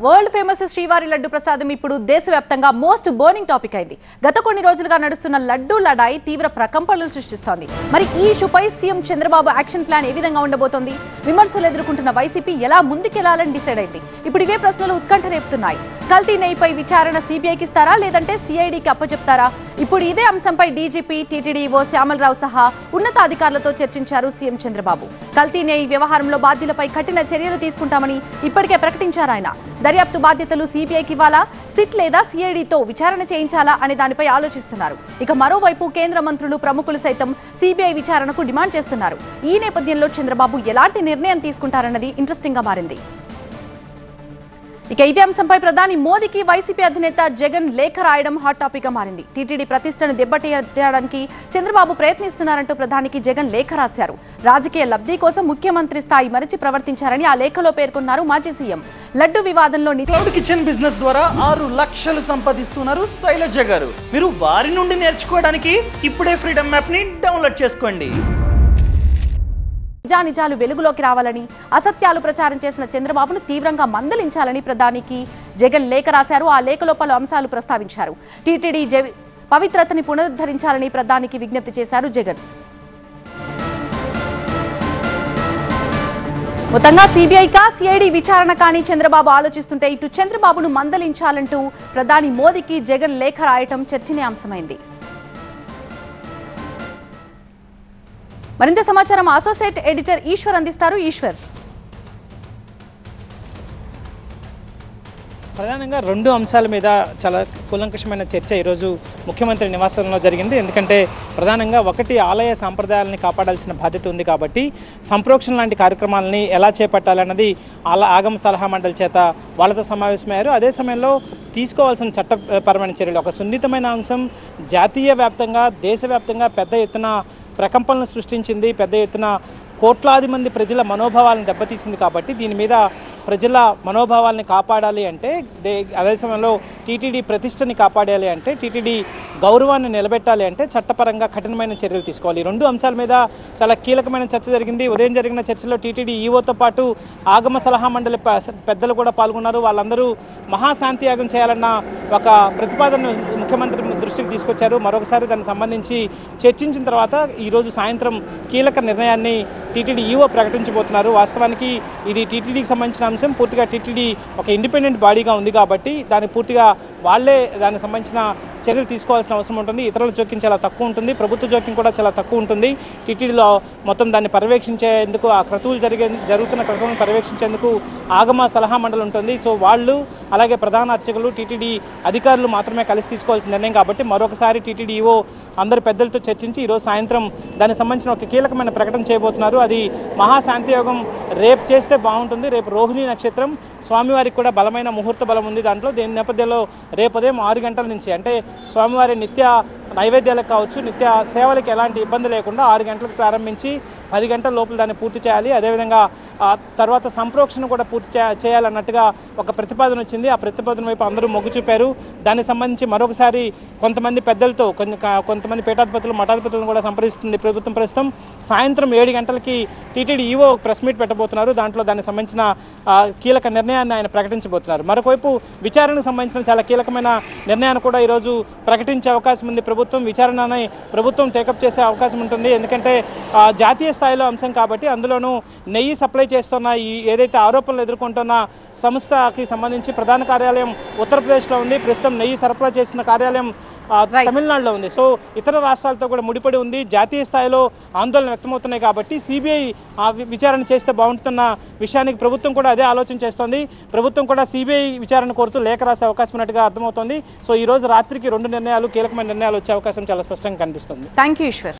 World famous శ్రీవారి లడ్డు ప్రసాదం ఇప్పుడు దేశవ్యాప్తంగా మోస్ట్ బర్నింగ్ టాపిక్ అయింది గత కొన్ని రోజులుగా నడుస్తున్న లడ్డు లడాయి తీవ్ర ప్రకంపనలు సృష్టిస్తోంది మరి ఈ ఇష్యూపై సీఎం చంద్రబాబు యాక్షన్ ప్లాన్ ఏ విధంగా ఉండబోతోంది విమర్శలు ఎదుర్కొంటున్న వైసీపీ ఎలా ముందుకెళ్లాలని డిసైడ్ అయింది ఇప్పుడు ఇవే ప్రశ్నలు ఉత్కంఠ రేపుతున్నాయి కల్తీ నెయ్యిపై విచారణ సీబీఐకి ఇస్తారా లేదంటే సిఐడికి అప్పచెప్తారా ఇప్పుడు ఇదే అంశంపై డీజీపీ టీటీడీఓ శ్యామలరావు సహా ఉన్నతాధికారులతో చర్చించారు సీఎం చంద్రబాబు కల్తీ నెయ్యి వ్యవహారంలో బాధ్యులపై కఠిన చర్యలు తీసుకుంటామని ఇప్పటికే ప్రకటించారు ఆయన దర్యాప్తు బాధ్యతలు సీబీఐకి ఇవ్వాలా సిట్ లేదా సిఐడితో విచారణ చేయించాలా అనే దానిపై ఆలోచిస్తున్నారు ఇక మరోవైపు కేంద్ర మంత్రులు ప్రముఖులు సైతం సీబీఐ విచారణకు డిమాండ్ చేస్తున్నారు ఈ నేపథ్యంలో చంద్రబాబు ఎలాంటి నిర్ణయం తీసుకుంటారన్నది ఇంట్రెస్టింగ్ గా మారింది ఇక ఇదే అంశంపై ప్రధాని మోదీకి వైసీపీ అధినేత జగన్ లేఖ రాయడం హాట్ టాపిక్ గా మారింది టీటీడీ ప్రతిష్టను దెబ్బతీయడానికి చంద్రబాబు ప్రయత్నిస్తున్నారంటూ ప్రధానికి జగన్ లేఖ రాశారు రాజకీయ లబ్ధి కోసం ముఖ్యమంత్రి స్థాయి మరిచి ప్రవర్తించారని ఆ లేఖలో పేర్కొన్నారు మాజీ సీఎం లడ్డు వివాదంలో ని- క్లౌడ్ కిచెన్ బిజినెస్ ద్వారా ఆరు లక్షలు సంపాదిస్తున్నారు శైలజ గారు మీరు వారి నుండి నేర్చుకోవడానికి ఇప్పుడే ఫ్రీడమ్ యాప్ ని డౌన్లోడ్ చేసుకోండి నిజానిజాలు వెలుగులోకి రావాలని అసత్యాలు ప్రచారం చేసిన చంద్రబాబును తీవ్రంగా మందలించాలని ప్రధానికి జగన్ లేఖ రాశారు ఆ లేఖలో పలు అంశాలు ప్రస్తావించారు టీటీడీ జవి- పవిత్రతని పునరుద్ధరించాలని ప్రధానికి విజ్ఞప్తి చేశారు జగన్ మొత్తంగా సిబిఐకా సిఐడి విచారణ కానీ చంద్రబాబు ఆలోచిస్తుంటే ఇటు చంద్రబాబును మందలించాలంటూ ప్రధాని మోదీకి జగన్ లేఖ రాయటం చర్చనీయాంశమైంది మరింత సమాచారం అసోసియేట్ ఎడిటర్ ఈశ్వర్ అందిస్తారు ఈశ్వర్ ప్రధానంగా రెండు అంశాల మీద చాలా కూలంకషమైన చర్చ ఈరోజు ముఖ్యమంత్రి నివాసంలో జరిగింది ఎందుకంటే ప్రధానంగా ఒకటి ఆలయ సాంప్రదాయాలని కాపాడాల్సిన బాధ్యత ఉంది కాబట్టి సంప్రోక్షణ లాంటి కార్యక్రమాలని ఎలా చేపట్టాలన్నది ఆల ఆగమ సలహా మండలి చేత వాళ్ళతో సమావేశమయ్యారు అదే సమయంలో తీసుకోవాల్సిన చట్టపరమైన చర్యలు ఒక సున్నితమైన అంశం జాతీయ వ్యాప్తంగా దేశవ్యాప్తంగా పెద్ద ఎత్తున ప్రకంపనలు సృష్టించింది పెద్ద ఎత్తున కోట్లాది మంది ప్రజల మనోభావాలను దెబ్బతీసింది కాబట్టి దీని మీద ప్రజల మనోభావాల్ని కాపాడాలి అంటే దే అదే సమయంలో టీటీడీ ప్రతిష్టని కాపాడాలి అంటే టీటీడీ గౌరవాన్ని నిలబెట్టాలి అంటే చట్టపరంగా కఠినమైన చర్యలు తీసుకోవాలి ఈ రెండు అంశాల మీద చాలా కీలకమైన చర్చ జరిగింది ఉదయం జరిగిన చర్చలో టీటీడీ ఈవోతో పాటు ఆగమ సలహా మండలి ప- పెద్దలు కూడా పాల్గొన్నారు వాళ్ళందరూ మహాశాంతి యాగం చేయాలన్న ఒక ప్రతిపాదనను ముఖ్యమంత్రి దృష్టికి తీసుకొచ్చారు మరొకసారి దానికి సంబంధించి చర్చించిన తర్వాత ఈరోజు సాయంత్రం కీలక నిర్ణయాన్ని టీటీడీ ఈవో ప్రకటించబోతున్నారు వాస్తవానికి ఇది టీటీడీకి సంబంధించిన అంశం పూర్తిగా టీటీడీ ఒక ఇండిపెండెంట్ బాడీగా ఉంది కాబట్టి దాన్ని పూర్తిగా వాళ్ళే దానికి సంబంధించిన చర్యలు తీసుకోవాల్సిన అవసరం ఉంటుంది ఇతరుల జోక్యం చాలా తక్కువ ఉంటుంది ప్రభుత్వ జోక్యం కూడా చాలా తక్కువ ఉంటుంది టీటీడీలో మొత్తం దాన్ని పర్యవేక్షించేందుకు ఆ క్రతువులు జరిగే జరుగుతున్న క్రతువులను పర్యవేక్షించేందుకు ఆగమ సలహా మండలి ఉంటుంది సో వాళ్ళు అలాగే ప్రధాన అర్చకులు టీటీడీ అధికారులు మాత్రమే కలిసి తీసుకోవాల్సిన నిర్ణయం కాబట్టి మరొకసారి టీటీడీ ఈవో అందరు పెద్దలతో చర్చించి ఈరోజు సాయంత్రం దానికి సంబంధించిన ఒక కీలకమైన ప్రకటన చేయబోతున్నారు అది మహాశాంతి యోగం రేపు చేస్తే బాగుంటుంది రేపు రోహిణి నక్షత్రం స్వామివారికి కూడా బలమైన ముహూర్త బలం ఉంది దాంట్లో దీని నేపథ్యంలో రేపు ఉదయం ఆరు గంటల నుంచి అంటే స్వామివారి నిత్య నైవేద్యాలకు కావచ్చు నిత్య సేవలకు ఎలాంటి ఇబ్బంది లేకుండా ఆరు గంటలకు ప్రారంభించి పది గంటల లోపల దాన్ని పూర్తి చేయాలి అదేవిధంగా ఆ తర్వాత సంప్రోక్షణ కూడా పూర్తి చే- చేయాలన్నట్టుగా ఒక ప్రతిపాదన వచ్చింది ఆ ప్రతిపాదన వైపు అందరూ మొగ్గు చూపారు దానికి సంబంధించి మరొకసారి కొంతమంది పెద్దలతో కొన్ని క- కొంతమంది పీఠాధిపతులు మఠాధిపతులను కూడా సంప్రదిస్తుంది ప్రభుత్వం ప్రస్తుతం సాయంత్రం ఏడు గంటలకి టీటీడీ ఈవో ప్రెస్ మీట్ పెట్టబోతున్నారు దాంట్లో దానికి సంబంధించిన ఆ, కీలక నిర్ణయాన్ని ఆయన ప్రకటించబోతున్నారు మరొకవైపు విచారణకు సంబంధించిన చాలా కీలకమైన నిర్ణయాన్ని కూడా ఈరోజు ప్రకటించే అవకాశం ఉంది ప్రభుత్వం విచారణని ప్రభుత్వం టేకప్ చేసే అవకాశం ఉంటుంది ఎందుకంటే ఆ, జాతీయ స్థాయిలో అంశం కాబట్టి అందులోనూ నెయ్యి సప్లై చేస్తున్న ఈ ఏదైతే ఆరోపణలు ఎదుర్కొంటున్న సంస్థకి సంబంధించి ప్రధాన కార్యాలయం ఉత్తరప్రదేశ్లో ఉంది ప్రస్తుతం నెయ్యి సరఫరా చేసిన కార్యాలయం ఆ, Right. తమిళనాడులో ఉంది సో ఇతర రాష్ట్రాలతో కూడా ముడిపడి ఉంది జాతీయ స్థాయిలో ఆందోళన వ్యక్తమవుతున్నాయి కాబట్టి సిబిఐ ఆ వి- విచారణ చేస్తే బాగుంటున్న విషయానికి ప్రభుత్వం కూడా అదే ఆలోచన చేస్తోంది ప్రభుత్వం కూడా సిబిఐ విచారణ కోరుతూ లేఖ రాసే అవకాశం ఉన్నట్టుగా అర్థమవుతోంది సో ఈ రోజు రాత్రికి రెండు నిర్ణయాలు కీలకమైన నిర్ణయాలు వచ్చే అవకాశం చాలా స్పష్టంగా కనిపిస్తుంది థ్యాంక్ యూ ఈశ్వర్